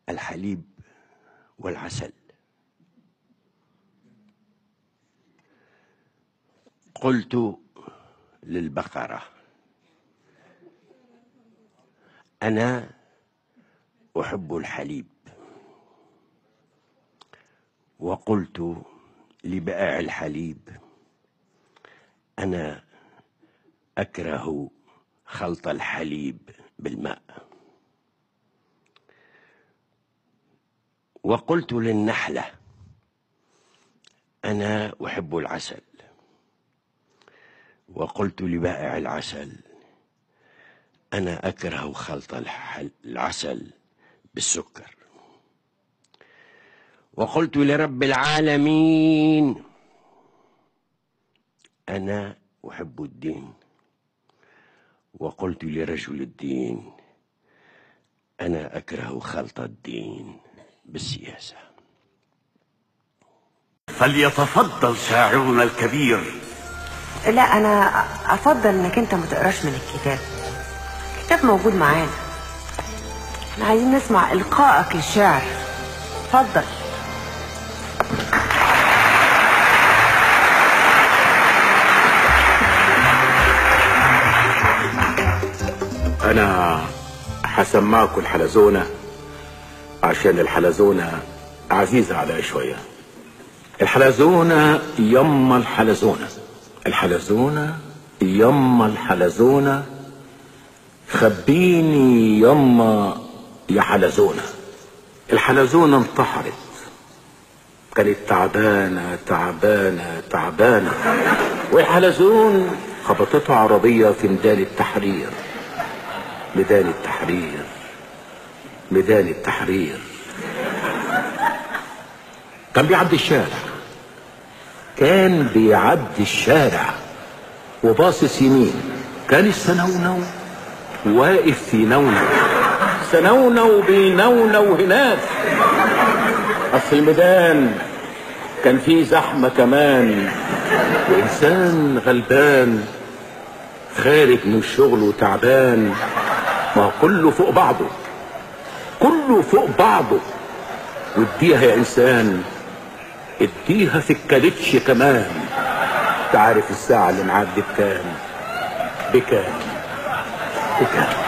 الحليب والعسل قلت للبقرة أنا أحب الحليب وقلت لبائع الحليب أنا أكره خلط الحليب بالماء وقلت للنحلة أنا أحب العسل وقلت لبائع العسل أنا أكره خلط الحل- العسل بالسكر وقلت لرب العالمين أنا أحب الدين وقلت لرجل الدين أنا أكره خلط الدين بالسياسة فليتفضل شاعرنا الكبير لا انا افضل انك انت ما تقراش من الكتاب الكتاب موجود معانا احنا عايزين نسمع القائك للشعر اتفضل انا هسمعكوا الحلزونة عشان الحلزونة عزيزة عليا شوية الحلزونة يما الحلزونة الحلزونة يما الحلزونة خبيني يما يا حلزونة الحلزونة انتحرت كانت تعبانة تعبانة تعبانة والحلزون خبطته عربية في ميدان التحرير ميدان التحرير ميدان التحرير كان بيعدي الشارع كان بيعدي الشارع وباصص يمين كان السنونو واقف في نونو سنونو بينونو هناك اصل الميدان كان فيه زحمة كمان وإنسان غلبان خارج من الشغل وتعبان ما هو كله فوق بعضه كله فوق بعضه واديها يا إنسان اديها في الكالتش كمان تعرف الساعة اللي معاك دي بكام بكام بكام